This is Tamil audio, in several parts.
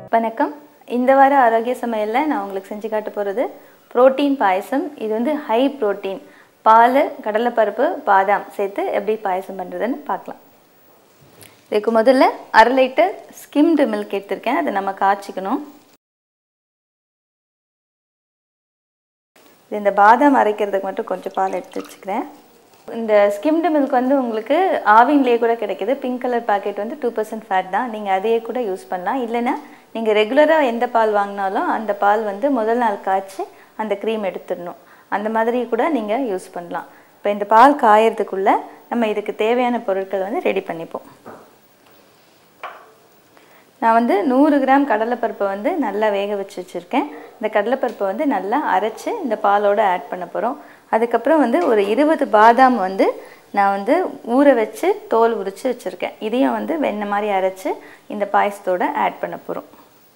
வணக்கம் இந்த வார ஆரோக்கிய சமையலில் நான் உங்களுக்கு செஞ்சு காட்ட போகிறது புரோட்டீன் பாயசம் இது வந்து ஹை புரோட்டீன் பால் கடலைப்பருப்பு பாதாம் சேர்த்து எப்படி பாயசம் பண்ணுறதுன்னு பார்க்கலாம் இதுக்கு முதல்ல அரை லிட்டர் ஸ்கிம்டு மில்க் எடுத்திருக்கேன் அதை நம்ம காய்ச்சிக்கணும் இது இந்த பாதாம் அரைக்கிறதுக்கு மட்டும் கொஞ்சம் பால் எடுத்து வச்சுக்கிறேன் இந்த ஸ்கிம்டு மில்க் வந்து உங்களுக்கு ஆவின்லேயே கூட கிடைக்கிது பிங்க் கலர் பாக்கெட் வந்து டூ பர்சன்ட் ஃபேட் தான் நீங்கள் அதையே கூட யூஸ் பண்ணலாம் இல்லைன்னா நீங்கள் ரெகுலராக எந்த பால் வாங்கினாலும் அந்த பால் வந்து முதல் நாள் காய்ச்சி அந்த க்ரீம் எடுத்துடணும் அந்த மாதிரி கூட நீங்கள் யூஸ் பண்ணலாம் இப்போ இந்த பால் காயறதுக்குள்ளே நம்ம இதுக்கு தேவையான பொருட்கள் வந்து ரெடி பண்ணிப்போம் நான் வந்து நூறு கிராம் கடலைப்பருப்பை வந்து நல்லா வேக வச்சு வச்சுருக்கேன் இந்த கடலைப்பருப்பை வந்து நல்லா அரைச்சி இந்த பாலோடு ஆட் பண்ண போகிறோம் அதுக்கப்புறம் வந்து ஒரு இருபது பாதாம் வந்து நான் வந்து ஊற வச்சு தோல் உரித்து வச்சுருக்கேன் இதையும் வந்து வெண்ணெய் மாதிரி அரைச்சி இந்த பாயசத்தோடு ஆட் பண்ண போகிறோம்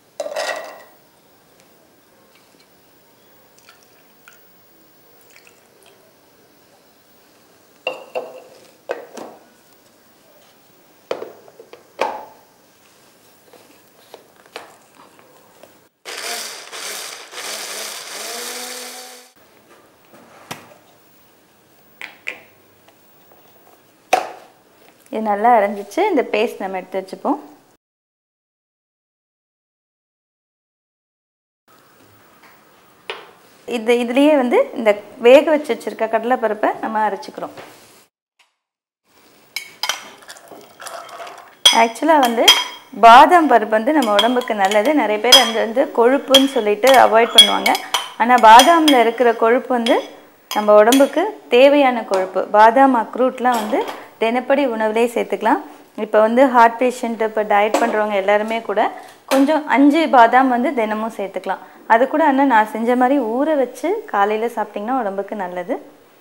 இது நல்லா அரைஞ்சிச்சு இந்த பேஸ்ட் நம்ம எடுத்து வச்சுப்போம் இது இதுலேயே வந்து இந்த வேக வச்சு வச்சுருக்க கடலைப்பருப்பை நம்ம அரைச்சிக்கிறோம் ஆக்சுவலாக வந்து பாதாம் பருப்பு வந்து நம்ம உடம்புக்கு நல்லது நிறைய பேர் வந்து வந்து கொழுப்புன்னு சொல்லிட்டு அவாய்ட் பண்ணுவாங்க ஆனால் பாதாமில் இருக்கிற கொழுப்பு வந்து நம்ம உடம்புக்கு தேவையான கொழுப்பு பாதாம் அக்ரூட்லாம் வந்து தினப்படி உணவுலே சேர்த்துக்கலாம் இப்போ வந்து ஹார்ட் பேஷண்ட் இப்போ டயட் பண்ணுறவங்க எல்லாருமே கூட கொஞ்சம் அஞ்சு பாதாம் வந்து தினமும் சேர்த்துக்கலாம் அது கூட ஆனால் நான் செஞ்ச மாதிரி ஊற வச்சு காலையில் சாப்பிட்டிங்கன்னா உடம்புக்கு நல்லது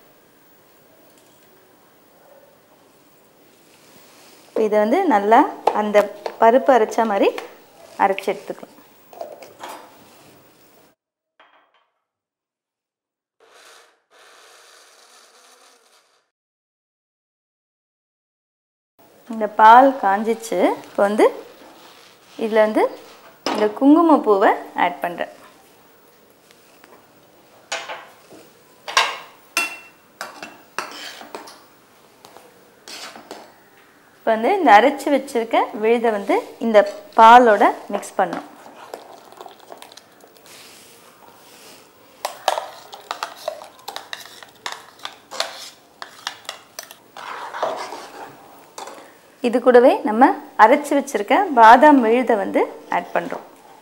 இதை வந்து நல்லா அந்த பருப்பு அரைச்ச மாதிரி அரைச்சி எடுத்துக்கலாம் இந்த பால் காஞ்சிச்சு இப்போ வந்து இதில் வந்து இந்த குங்குமப்பூவை ஆட் பண்ணுறேன் இப்போ வந்து இந்த அரைச்சி வச்சுருக்க விழுதை வந்து இந்த பாலோட மிக்ஸ் பண்ணும் இது கூடவே நம்ம அரைச்சி வச்சுருக்க பாதாம் விழுதை வந்து ஆட் பண்ணுறோம்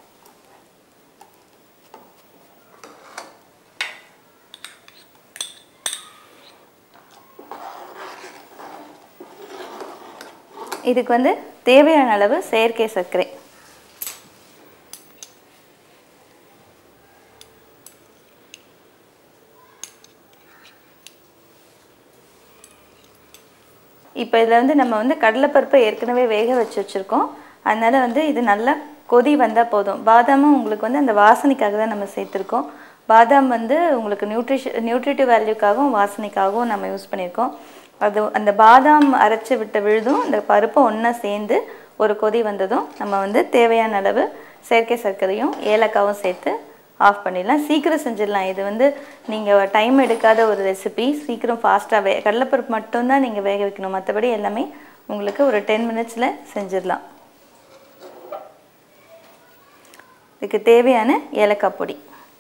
இதுக்கு வந்து தேவையான அளவு செயற்கை சர்க்கரை இப்போ இதில் வந்து நம்ம வந்து கடலைப்பருப்பை ஏற்கனவே வேக வச்சு வச்சுருக்கோம் அதனால் வந்து இது நல்லா கொதி வந்தால் போதும் பாதாமும் உங்களுக்கு வந்து அந்த வாசனைக்காக தான் நம்ம சேர்த்துருக்கோம் பாதாம் வந்து உங்களுக்கு நியூட்ரிஷ நியூட்ரிட்டிவ் வேல்யூக்காகவும் வாசனைக்காகவும் நம்ம யூஸ் பண்ணியிருக்கோம் அது அந்த பாதாம் அரைச்சி விட்ட விழுதும் அந்த பருப்பும் ஒன்றா சேர்ந்து ஒரு கொதி வந்ததும் நம்ம வந்து தேவையான அளவு செயற்கை சர்க்கரையும் ஏலக்காவும் சேர்த்து ஆஃப் பண்ணிடலாம் சீக்கிரம் செஞ்சிடலாம் இது வந்து நீங்கள் டைம் எடுக்காத ஒரு ரெசிபி சீக்கிரம் ஃபாஸ்ட்டாக வே கடலைப்பருப்பு மட்டும்தான் நீங்கள் வேக வைக்கணும் மற்றபடி எல்லாமே உங்களுக்கு ஒரு டென் மினிட்ஸில் செஞ்சிடலாம் இதுக்கு தேவையான ஏலக்காய் பொடி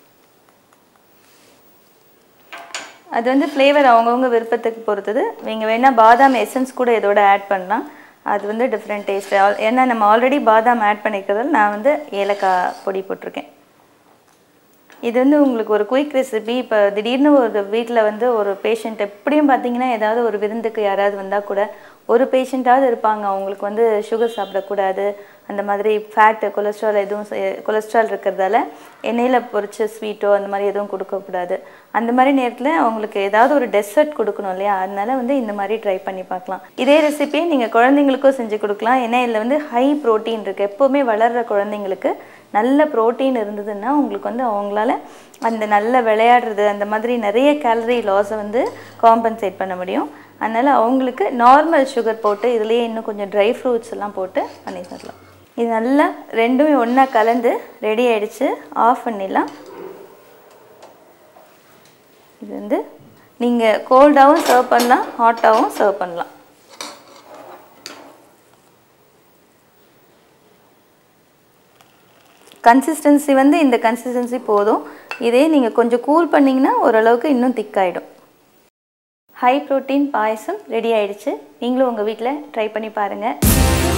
அது வந்து ஃப்ளேவர் அவங்கவுங்க விருப்பத்துக்கு பொறுத்தது நீங்கள் வேணால் பாதாம் எசன்ஸ் கூட இதோட ஆட் பண்ணலாம் அது வந்து டிஃப்ரெண்ட் டேஸ்ட் ஏன்னா நம்ம ஆல்ரெடி பாதாம் ஆட் பண்ணிக்கிறதால நான் வந்து ஏலக்காய் பொடி போட்டிருக்கேன் இது வந்து உங்களுக்கு ஒரு குயிக் ரெசிபி இப்போ திடீர்னு ஒரு வீட்டில் வந்து ஒரு பேஷண்ட் எப்படியும் பார்த்தீங்கன்னா ஏதாவது ஒரு விருந்துக்கு யாராவது வந்தால் கூட ஒரு பேஷண்ட்டாவது இருப்பாங்க அவங்களுக்கு வந்து சுகர் சாப்பிடக்கூடாது அந்த மாதிரி ஃபேட்டு கொலஸ்ட்ரால் எதுவும் கொலஸ்ட்ரால் இருக்கிறதால எண்ணெயில் பொரிச்ச ஸ்வீட்டோ அந்த மாதிரி எதுவும் கொடுக்கக்கூடாது அந்த மாதிரி நேரத்தில் அவங்களுக்கு ஏதாவது ஒரு டெசர்ட் கொடுக்கணும் இல்லையா அதனால வந்து இந்த மாதிரி ட்ரை பண்ணி பார்க்கலாம் இதே ரெசிபியை நீங்கள் குழந்தைங்களுக்கும் செஞ்சு கொடுக்கலாம் ஏன்னா இதில் வந்து ஹை ப்ரோட்டீன் இருக்குது எப்போவுமே வளர்கிற குழந்தைங்களுக்கு நல்ல ப்ரோட்டீன் இருந்ததுன்னா உங்களுக்கு வந்து அவங்களால அந்த நல்ல விளையாடுறது அந்த மாதிரி நிறைய கேலரி லாஸை வந்து காம்பன்சேட் பண்ண முடியும் அதனால் அவங்களுக்கு நார்மல் சுகர் போட்டு இதுலேயே இன்னும் கொஞ்சம் ட்ரை ஃப்ரூட்ஸ் எல்லாம் போட்டு பண்ணி தரலாம் இது நல்லா ரெண்டுமே ஒன்றா கலந்து ரெடி ஆயிடுச்சு ஆஃப் பண்ணிடலாம் இது வந்து நீங்கள் கோல்டாகவும் சர்வ் பண்ணலாம் ஹாட்டாகவும் சர்வ் பண்ணலாம் கன்சிஸ்டன்சி வந்து இந்த கன்சிஸ்டன்சி போதும் இதே நீங்கள் கொஞ்சம் கூல் பண்ணிங்கன்னா ஓரளவுக்கு இன்னும் திக்காயிடும் ஹை ப்ரோட்டீன் பாயசம் ரெடி ஆயிடுச்சு நீங்களும் உங்கள் வீட்டில் ட்ரை பண்ணி பாருங்கள்